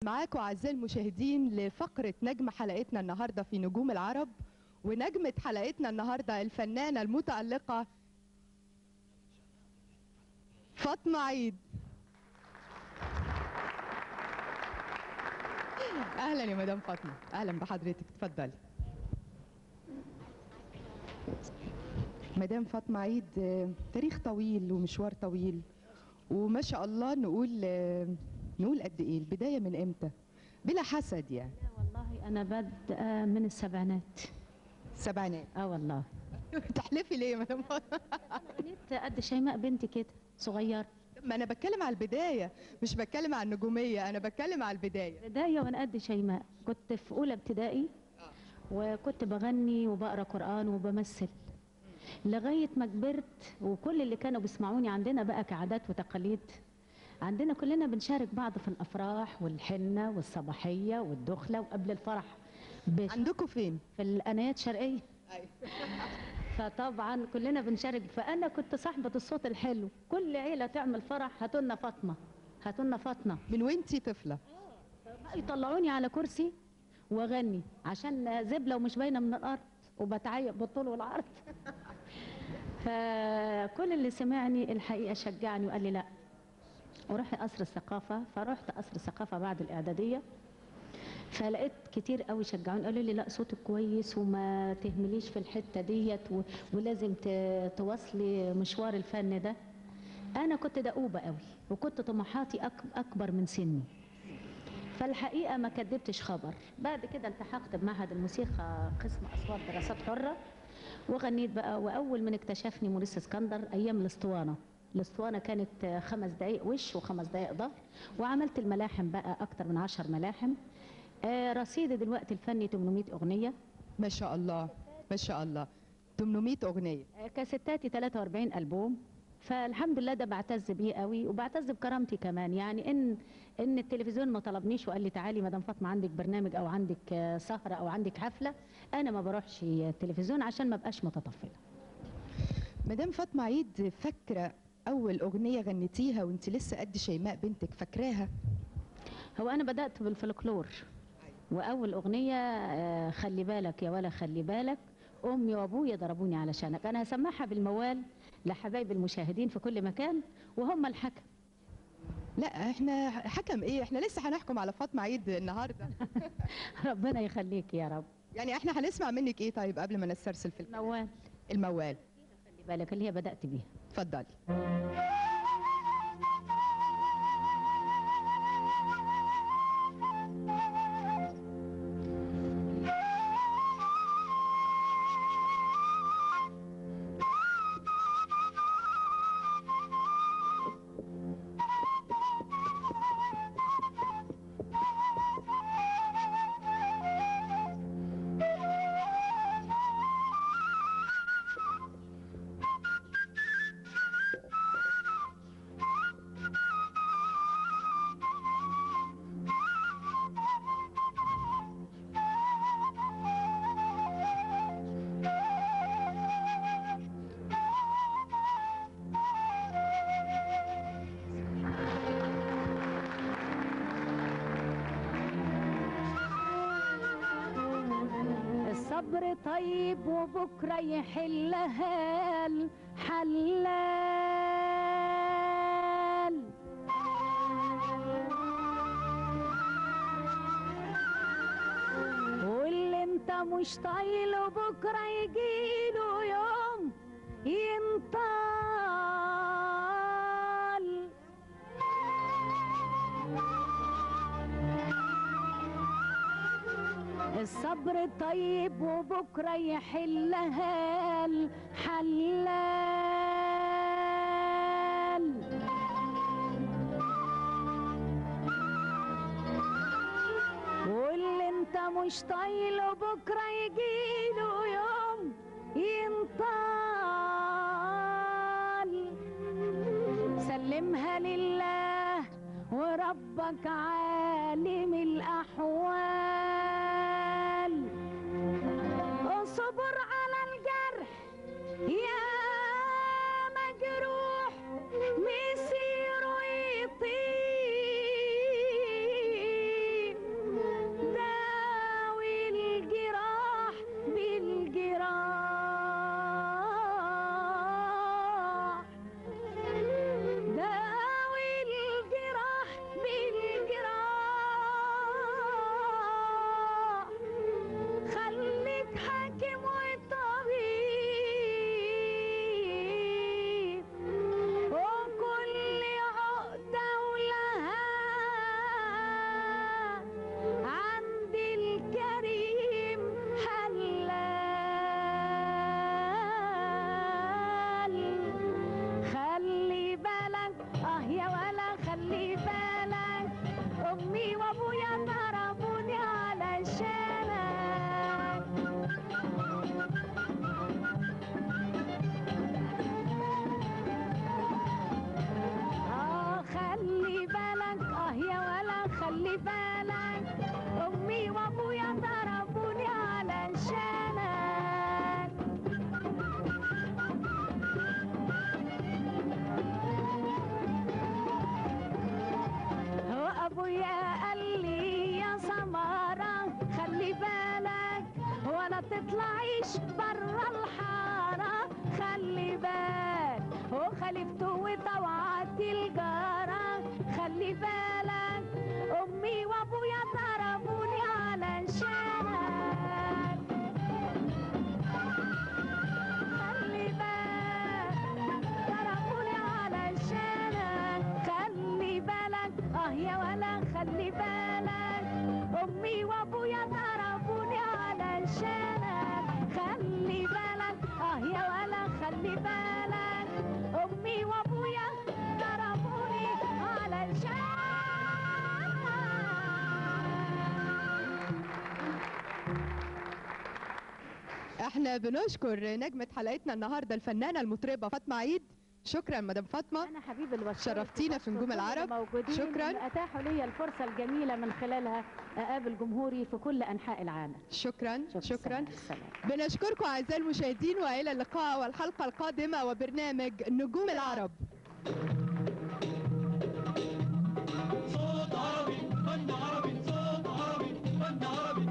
معاكم أعزائي المشاهدين لفقرة نجم حلقتنا النهاردة في نجوم العرب ونجمة حلقتنا النهاردة الفنانة المتألقة فاطمة عيد أهلا يا مدام فاطمة أهلا بحضرتك اتفضلي مدام فاطمة عيد آه، تاريخ طويل ومشوار طويل وما شاء الله نقول آه، نقول قد ايه البداية من امتى بلا حسد يعني لا والله انا بادئه من السبعينات سبعينات اه والله تحلفي ليه يا مدام فاطمة غنيت قد شيماء بنتي كده صغيره ما انا بتكلم على البداية مش بتكلم على النجومية انا بتكلم على البداية بدايه وانا قد شيماء كنت في اولى ابتدائي وكنت بغني وبقرا قران وبمثل لغايه ما كبرت وكل اللي كانوا بيسمعوني عندنا بقى كعادات وتقاليد عندنا كلنا بنشارك بعض في الافراح والحنه والصباحيه والدخله وقبل الفرح بش- عندكم فين؟ في القنايات شرقيه فطبعا كلنا بنشارك فانا كنت صاحبه الصوت الحلو كل عيله تعمل فرح هاتوا لنا فاطمه هاتوا لنا فاطمه من وانتي طفلة بقى يطلعوني على كرسي واغني عشان زبله ومش باينه من الارض وبتعيق بالطول والعرض فكل اللي سمعني الحقيقه شجعني وقال لي لا وروحي قصر الثقافه فرحت قصر الثقافه بعد الاعداديه فلقيت كتير قوي شجعوني قالوا لي لا صوتك كويس وما تهمليش في الحته ديت و- ولازم ت- تواصلي مشوار الفن ده انا كنت دؤوبه قوي وكنت طموحاتي أك- اكبر من سني فالحقيقه ما كدبتش خبر بعد كده التحقت بمعهد الموسيقى قسم اصوات دراسات حره وغنيت بقى واول من اكتشفني موريس اسكندر ايام الاسطوانه الاسطوانه كانت خمس دقائق وش وخمس دقائق ظهر وعملت الملاحم بقى اكتر من عشر ملاحم آه، رصيدي دلوقتي الفني 800 اغنيه ما شاء الله ما شاء الله 800 اغنية آه، كاسيتاتي 43 البوم فالحمد لله ده بعتز بيه قوي وبعتز بكرامتي كمان يعني ان ان التلفزيون ما طلبنيش وقال لي تعالي مدام فاطمه عندك برنامج او عندك آه، سهره او عندك حفله انا ما بروحش التلفزيون عشان ما بقاش متطفله مدام فاطمة عيد فاكرة أول أغنية غنيتيها وأنت لسه قد شيماء بنتك فاكراها؟ هو انا بدات بالفلكلور واول اغنيه آه، خلي بالك يا ولا خلي بالك امي وابويا ضربوني علشانك انا هسمعها بالموال لحبايب المشاهدين في كل مكان وهم الحكم لا احنا حكم ايه احنا لسه هنحكم على فاطمة عيد النهاردة ربنا يخليك يا رب يعني احنا هنسمع منك ايه طيب قبل ما نسترسل في الكلام؟ موال الموال خلي بالك اللي هي بدات بيها اتفضلي الصبر طيب وبكره يحلها الحلال واللي انت مش طايله بكره يجيله يوم ينطال الصبر طيب وبكره يحلها الحلال واللي انت مش طايله بكره يجيله يوم ينطال سلمها لله وربك عالم الأحوال اصبر على الجرح يا مجروح مسيره يطيل تطلعيش برا الحارة خلي بال وخلفته وطوعت الجارة خلي بالك أمي وأبويا ضربوني علشانك خلي بالك ضربوني علشانك خلي بالك اه يا ولا خلي بالك امي وابويا ضربوني علشانك خلي بالك اه يا ولا خلي بالك امي وابويا ضربوني علشانك احنا بنشكر نجمة حلقتنا النهاردة الفنانة المطربة فاطمة عيد شكرا مدام فاطمة انا حبيب الوشاش شرفتينا في نجوم العرب. موجودين شكراً. اللي اتاحوا لي الفرصه الجميله من خلالها اقابل جمهوري في كل انحاء العالم شكرا شكرا سلام. بنشكركم اعزائي المشاهدين والى اللقاء والحلقة القادمة وبرنامج نجوم العرب صوت عربي فن عربي صوت عربي فن عربي